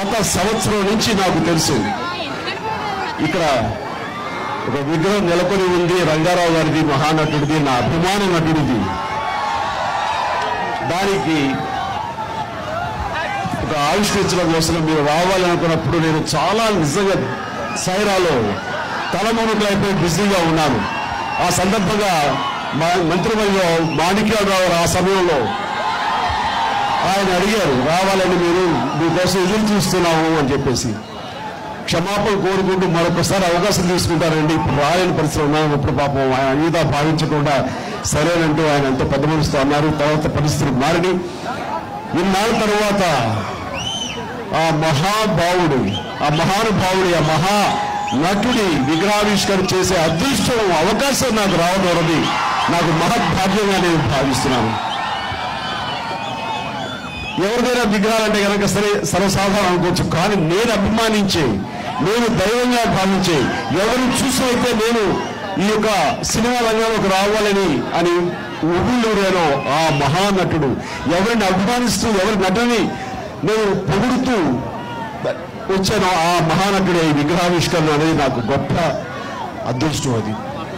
గత సంవత్సరం నుంచి నాకు తెలుసు ఇక్కడ ఒక విగ్రహం నెలకొని ఉంది రంగారావు గారిది మహానటుడిది నా అభిమాన నటుడిది దానికి ఒక ఆవిష్కరించడం కోసం మీరు రావాలనుకున్నప్పుడు నేను చాలా నిజంగా సైరాలో తలమునుకులైపోయి బిజీగా ఉన్నాను ఆ సందర్భంగా మా మంత్రివర్గ మాణిక్యరావు ఆ సమయంలో ఆయన అడిగారు రావాలని మీరు మీకోసం ఎదురు చూస్తున్నాము అని చెప్పేసి క్షమాపణ కోరుకుంటూ మరొకసారి అవకాశం తీసుకుంటారండి ఇప్పుడు రాయని పరిస్థితి ఉన్నాము ఇప్పుడు పాపం ఆయన అన్నిదా భావించకుండా సరేనంటూ ఆయన ఎంతో పెద్ద మనసుతో అన్నారు తర్వాత పరిస్థితులు మారిని ఇన్నాళ్ళ తర్వాత ఆ మహాభావుడు ఆ మహానుభావుడి ఆ మహా నటుడి విగ్రహావిష్కరణ చేసే అదృష్టం అవకాశం నాకు రావడం అన్నది నాకు మహద్భాగ్యంగా నేను భావిస్తున్నాను ఎవరిదైనా విగ్రహాలంటే కనుక సరే సర్వసాధారణం అనుకోవచ్చు కానీ నేను అభిమానించే నేను దైవంగా భావించే ఎవరు చూసి అయితే నేను ఈ యొక్క సినిమా రంగంలోకి రావాలని అని ఉగుళ్ళూరేనో ఆ మహానటుడు ఎవరిని అభిమానిస్తూ ఎవరి నటుని నేను పొగుడుతూ వచ్చానో ఆ మహానటుడే ఈ విగ్రహావిష్కరణ అనేది నాకు గొప్ప అదృష్టం అది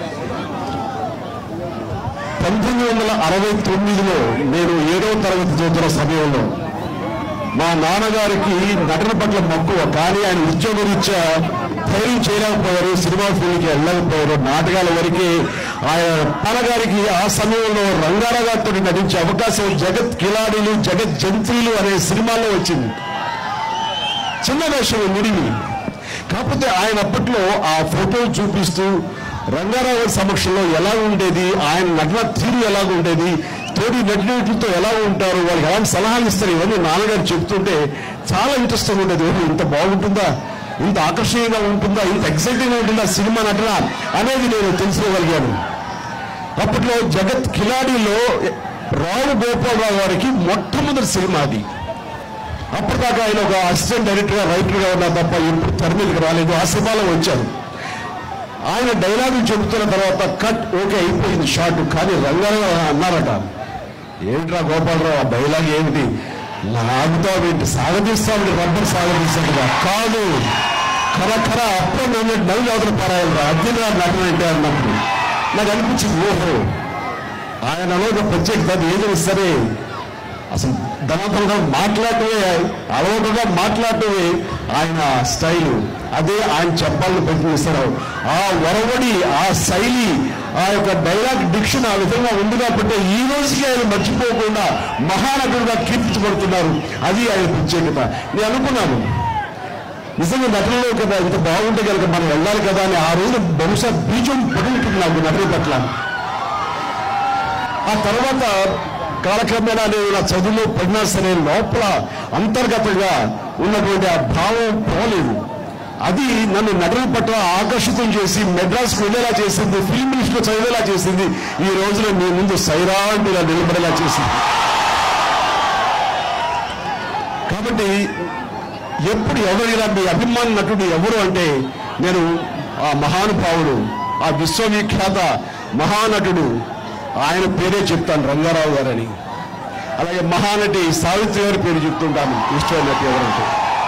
పంతొమ్మిది వందల అరవై తొమ్మిదిలో నేను ఏడవ తరగతి చదువుతున్న సమయంలో మా నాన్నగారికి నటన పట్ల మక్కువ కానీ ఆయన ఉద్యోగరీత్యా ధైర్యం చేయలేకపోయారు సినిమా ఫీల్డ్కి వెళ్ళలేకపోయారు నాటకాల వరకే ఆయన నాన్నగారికి ఆ సమయంలో రంగారావు గారితో నటించే అవకాశం జగత్ కిలాడీలు జగత్ జంత్రీలు అనే సినిమాలో వచ్చింది చిన్న వేషం నిడివి కాకపోతే ఆయన అప్పట్లో ఆ ఫోటోలు చూపిస్తూ రంగారావు గారి సమక్షంలో ఎలా ఉండేది ఆయన నటన తీరు ఎలా ఉండేది తోటి నటినట్లతో ఎలా ఉంటారు వాళ్ళకి ఎలాంటి సలహాలు ఇస్తారు ఇవన్నీ నాన్నగారు చెప్తుంటే చాలా ఇంట్రెస్టింగ్ ఉండేది ఓహో ఇంత బాగుంటుందా ఇంత ఆకర్షణీయంగా ఉంటుందా ఇంత ఎక్సైటింగ్గా ఉంటుందా సినిమా నటన అనేది నేను తెలుసుకోగలిగాను అప్పట్లో జగత్ కిలాడీలో రావు గోపాలరావు గారికి మొట్టమొదటి సినిమా అది అప్పటిదాకా ఆయన ఒక అసిస్టెంట్ డైరెక్టర్ గా రైటర్ గా ఉన్నా తప్ప ఎప్పుడు తెర మీదకి రాలేదు ఆ సినిమాలో వచ్చారు ఆయన డైలాగులు చెబుతున్న తర్వాత కట్ ఓకే అయిపోయింది షార్ట్ కానీ రంగారావు అన్నారట ఏంట్రా గోపాలరావు ఆ డైలాగ్ ఏమిటి లాగుతావేంటి సాగదీస్తామని రబ్బర్ సాగదీస్తాడుగా కాదు కర కర అప్పుడు నేను నవ్వు అవతల పారాయలు అర్జున్ గారు నటన అంటే అన్నప్పుడు నాకు అనిపించింది ఓహో ఆయనలో ఒక ప్రత్యేకత అది ఏదైనా సరే అసలు ధనవంతంగా మాట్లాడటమే అలవటంగా మాట్లాడటమే ఆయన స్టైలు అదే ఆయన చెప్పాలని ప్రయత్నిస్తారు ఆ వరవడి ఆ శైలి ఆ యొక్క డైలాగ్ డిక్షన్ ఆ విధంగా ఉంది కాబట్టి ఈ రోజుకి ఆయన మర్చిపోకుండా మహానటుడుగా కీర్తించబడుతున్నారు అది ఆయన ప్రత్యేకత నేను అనుకున్నాను నిజంగా నటనలో కదా ఇంత బాగుంటే కనుక మనం వెళ్ళాలి కదా అని ఆ రోజు బహుశా బీజం పడుతుంది నాకు నటన పట్ల ఆ తర్వాత కాలక్రమేణా నేను నా చదువులో పడినా సరే లోపల అంతర్గతంగా ఉన్నటువంటి ఆ భావం పోలేదు అది నన్ను నటన పట్ల ఆకర్షితం చేసి మెడ్రాస్కి వెళ్ళేలా చేసింది ఫిల్మ్ లిస్ట్ లో చదివేలా చేసింది ఈ రోజున మీ ముందు సైరాంటిగా నిలబడేలా చేసింది కాబట్టి ఎప్పుడు ఎవరైనా మీ అభిమాన నటుడు ఎవరు అంటే నేను ఆ మహానుభావుడు ఆ విశ్వవిఖ్యాత మహానటుడు ఆయన పేరే చెప్తాను రంగారావు గారని అలాగే మహానటి సావిత్రి గారి పేరు చెప్తుంటాను ఇష్టమైన నటి ఎవరంటే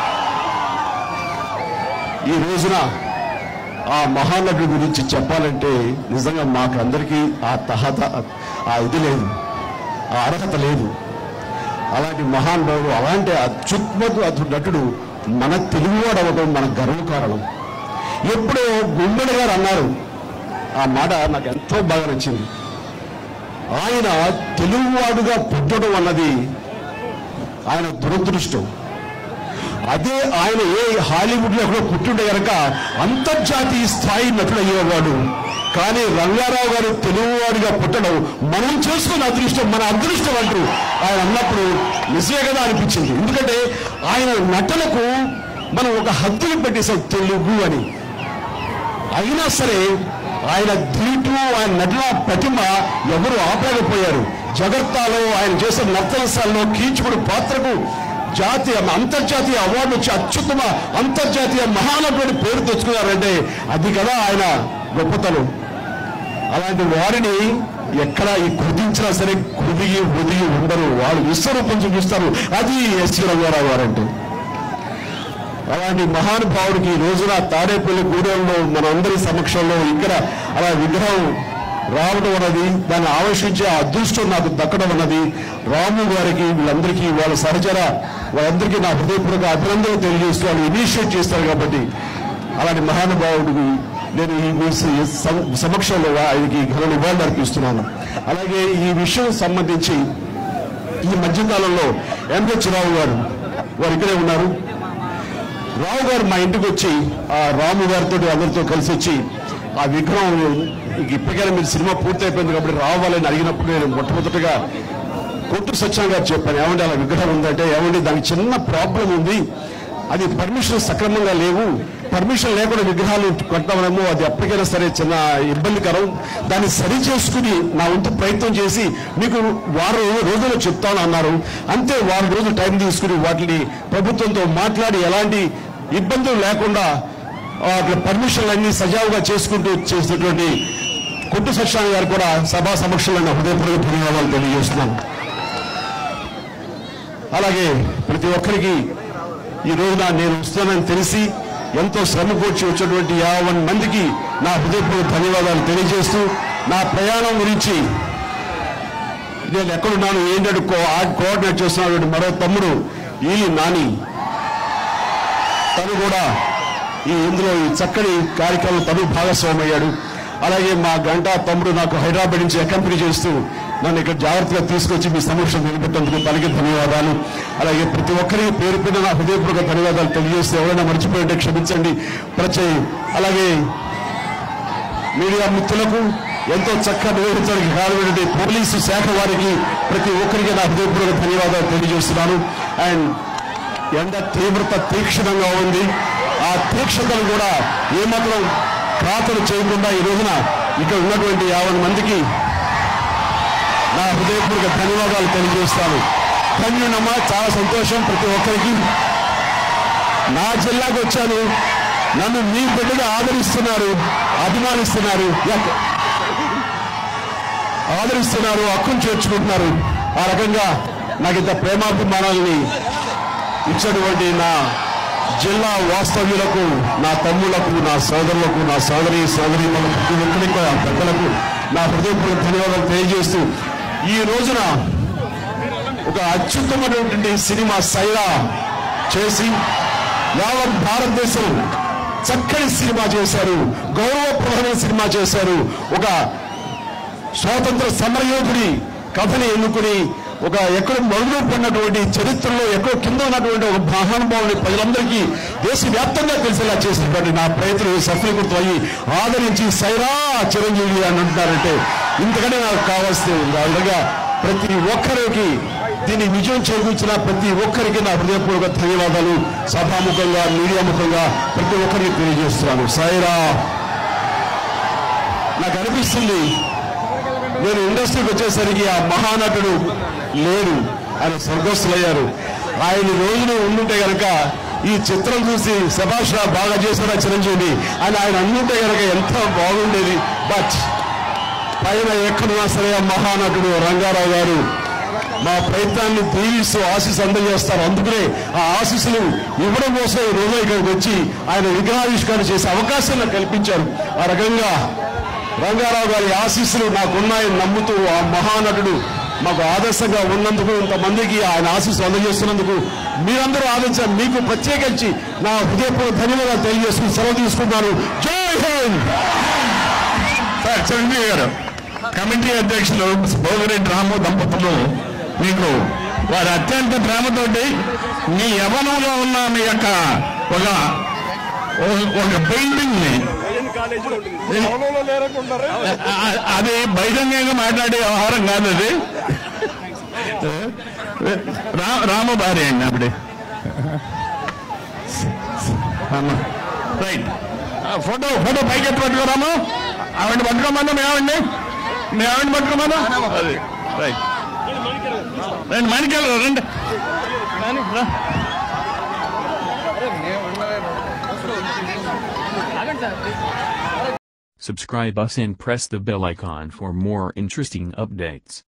ఈ రోజున ఆ మహానటుడి గురించి చెప్పాలంటే నిజంగా మాకు అందరికీ ఆ తహత ఆ ఇది లేదు ఆ అర్హత లేదు అలాంటి మహానుభావుడు అలాంటి అత్యుత్మత అతడు నటుడు మన తెలుగువాడు అవ్వడం మన గర్వకారణం ఎప్పుడో గుమ్మడి గారు అన్నారు ఆ మాట నాకు ఎంతో బాగా నచ్చింది ఆయన తెలుగువాడుగా పుట్టడం అన్నది ఆయన దురదృష్టం అదే ఆయన ఏ హాలీవుడ్ లో కూడా పుట్టుండే కనుక అంతర్జాతీయ స్థాయి నటుడు అయ్యేవాడు కానీ రంగారావు గారు తెలుగువాడిగా పుట్టడం మనం చేసుకున్న అదృష్టం మన అదృష్టం అంటూ ఆయన అన్నప్పుడు నిజమే కదా అనిపించింది ఎందుకంటే ఆయన నటనకు మనం ఒక హద్దులు పెట్టేసాం తెలుగు అని అయినా సరే ఆయన ధీటు ఆయన నటన ప్రతిమ ఎవరు ఆపలేకపోయారు జగత్తాలో ఆయన చేసిన నర్తనశాలలో కీచుకుడు పాత్రకు జాతీయ అంతర్జాతీయ అవార్డు వచ్చి అత్యుత్తమ అంతర్జాతీయ మహానటుడి పేరు తెచ్చుకున్నారంటే అది కదా ఆయన గొప్పతనం అలాంటి వారిని ఎక్కడ ఈ కుదించినా సరే కుదిగి ఒదిగి ఉండరు వాళ్ళు విశ్వరూపం చూపిస్తారు అది ఎస్వి రంగారావు గారంటే అలాంటి మహానుభావుడికి ఈ రోజున తాడేపల్లి గూడెంలో మనందరి సమక్షంలో ఇక్కడ అలా విగ్రహం రావడం అన్నది దాన్ని ఆవేశించే ఆ అదృష్టం నాకు దక్కడం అన్నది రాము గారికి వీళ్ళందరికీ వాళ్ళ సహచర వాళ్ళందరికీ నా హృదయపూర్వక అభినందనలు తెలియజేస్తూ వాళ్ళు ఇనిషియేట్ చేస్తారు కాబట్టి అలాంటి మహానుభావుడికి నేను ఈ మీ స- సమక్షంలో ఆయనకి ఘన నివాళులు అర్పిస్తున్నాను అలాగే ఈ విషయం సంబంధించి ఈ మధ్యకాలంలో ఎంహెచ్ రావు గారు వారు ఇక్కడే ఉన్నారు రావు గారు మా ఇంటికి వచ్చి ఆ రాము గారితో అందరితో కలిసి వచ్చి ఆ విగ్రహం ఇక ఇప్పటికైనా మీరు సినిమా పూర్తయిపోయింది కాబట్టి రావాలని అడిగినప్పుడు నేను మొట్టమొదటిగా కొట్టు సత్యం గారు చెప్పాను ఏమంటే అలా విగ్రహం ఉందంటే ఏమంటే దానికి చిన్న ప్రాబ్లం ఉంది అది పర్మిషన్ సక్రమంగా లేవు పర్మిషన్ లేకుండా విగ్రహాలు కట్టడమేమో అది ఎప్పటికైనా సరే చిన్న ఇబ్బందికరం దాన్ని సరి చేసుకుని నా వంతు ప్రయత్నం చేసి మీకు వారం రోజులు చెప్తాను అన్నారు అంతే వారం రోజులు టైం తీసుకుని వాటిని ప్రభుత్వంతో మాట్లాడి ఎలాంటి ఇబ్బందులు లేకుండా అట్లా పర్మిషన్లు అన్ని సజావుగా చేసుకుంటూ చేసినటువంటి కొట్టు సత్యాన్ని గారు కూడా సభా సమక్షంలో నా హృదయపూర్వక ధన్యవాదాలు తెలియజేస్తున్నాను అలాగే ప్రతి ఒక్కరికి ఈ రోజున నేను వస్తున్నానని తెలిసి ఎంతో శ్రమ కూర్చి వచ్చినటువంటి యాభై మందికి నా హృదయపూర్వక ధన్యవాదాలు తెలియజేస్తూ నా ప్రయాణం గురించి నేను ఎక్కడున్నాను ఏంటంటే కో- ఆ కోఆర్డినేట్ చేస్తున్నటువంటి మరో తమ్ముడు ఈ నాని తను కూడా ఈ ఇందులో ఈ చక్కని కార్యక్రమం తను భాగస్వామి అయ్యాడు అలాగే మా గంటా తమ్ముడు నాకు హైదరాబాద్ నుంచి అకంపెనీ చేస్తూ నన్ను ఇక్కడ జాగ్రత్తగా తీసుకొచ్చి మీ సమక్షం నిలబెట్టేందుకు తనకి ధన్యవాదాలు అలాగే ప్రతి ఒక్కరికి పేరు పైన నా హృదయపూర్వక ధన్యవాదాలు తెలియజేస్తే ఎవరైనా మర్చిపోయింటే క్షమించండి ప్రతి అలాగే మీడియా మిత్రులకు ఎంతో చక్కగా నిర్వహించడానికి కారణమైనటువంటి పోలీసు శాఖ వారికి ప్రతి ఒక్కరికి నా హృదయపూర్వక ధన్యవాదాలు తెలియజేస్తున్నాను అండ్ ఎండ తీవ్రత తీక్షణంగా ఉంది ఆ తీక్షణతను కూడా ఏమాత్రం ఖాతరు చేయకుండా ఈ రోజున ఇక్కడ ఉన్నటువంటి యాభై మందికి నా హృదయపూర్వక ధన్యవాదాలు తెలియజేస్తాను ధన్యునమ్మా చాలా సంతోషం ప్రతి ఒక్కరికి నా జిల్లాకు వచ్చాను నన్ను మీ బిడ్డగా ఆదరిస్తున్నారు అభిమానిస్తున్నారు ఎక్- ఆదరిస్తున్నారు హక్కును చేర్చుకుంటున్నారు ఆ రకంగా నాకు ఇంత ప్రేమాభిమానాలని ఇచ్చినటువంటి నా జిల్లా వాస్తవ్యులకు నా తమ్ముళ్లకు నా సోదరులకు నా సోదరి సోదరి ప్రతి ఒక్కరికి ఆ పెద్దలకు నా హృదయపూర్వక ధన్యవాదాలు తెలియజేస్తూ ఈ రోజున ఒక అత్యుత్తమైనటువంటి సినిమా సైరా చేసి యావత్ భారతదేశం చక్కని సినిమా చేశారు గౌరవప్రదమైన సినిమా చేశారు ఒక స్వాతంత్ర సమరయోధుడి కథని ఎన్నుకుని ఒక ఎక్కడ మొదలు పడినటువంటి చరిత్రలో ఎక్కడో కింద ఉన్నటువంటి ఒక మహానుభావుని ప్రజలందరికీ దేశవ్యాప్తంగా తెలిసేలా చేసినటువంటి నా ప్రయత్నం సఫలీకృతం అయ్యి ఆదరించి సైరా చిరంజీవి అని అంటున్నారంటే ఇంతకంటే నాకు కావాల్సింది ఉంది ఆ విధంగా ప్రతి ఒక్కరికి దీన్ని విజయం చేకూర్చిన ప్రతి ఒక్కరికి నా హృదయపూర్వక ధన్యవాదాలు సభాముఖంగా మీడియా ముఖంగా ప్రతి ఒక్కరికి తెలియజేస్తున్నాను సైరా నాకు అనిపిస్తుంది నేను ఇండస్ట్రీకి వచ్చేసరికి ఆ మహానటుడు లేరు ఆయన స్వర్గస్థులయ్యారు ఆయన ఈ రోజున ఉండుంటే గనక ఈ చిత్రం చూసి శభాష్ రా బాగా చేశారా చిరంజీవి అని ఆయన అనుంటే గనక ఎంత బాగుండేది బట్ పైన ఎక్కడున్నా సరే ఆ మహానటుడు రంగారావు గారు మా ప్రయత్నాన్ని దీవిస్తూ ఆశీస్సు అందజేస్తారు అందుకనే ఆ ఆశీస్సులు ఇవ్వడం కోసం ఈ రోజు ఇక్కడికి వచ్చి ఆయన విగ్రహావిష్కరణ చేసే అవకాశం నాకు కల్పించారు ఆ రకంగా రంగారావు గారి ఆశీస్సులు నాకున్నాయని నమ్ముతూ ఆ మహానటుడు మాకు ఆదర్శంగా ఉన్నందుకు ఇంతమందికి ఆయన ఆశీస్సులు అందజేస్తున్నందుకు మీరందరూ ఆదరించారు మీకు ప్రత్యేకించి నా హృదయపూర్వక ధన్యవాదాలు తెలియజేసుకుని సెలవు తీసుకుంటాను జై హింద్ సార్ చిరంజీవి గారు కమిటీ అధ్యక్షులు భోగిరెడ్డి రాము దంపతులు మీకు వారి అత్యంత ప్రేమతోటి మీ యవనంలో ఉన్న మీ యొక్క ఒక ఒక- ఒక పెయింటింగ్ ని ఆ- అది బహిరంగంగా మాట్లాడే వ్యవహారం కాదు అది రా- రాము భార్య అండి అప్పుడే రైట్ ఫోటో ఫోటో పైకి ఎత్తి పట్టుకోరాము ఆవిడ పట్టుకోమన్నా మేమండి మేము ఆవిడ పట్టుకోమన్నా అది రైట్ రండి మణికెళ్ళ రండి రా. Subscribe us and press the bell icon for more interesting updates.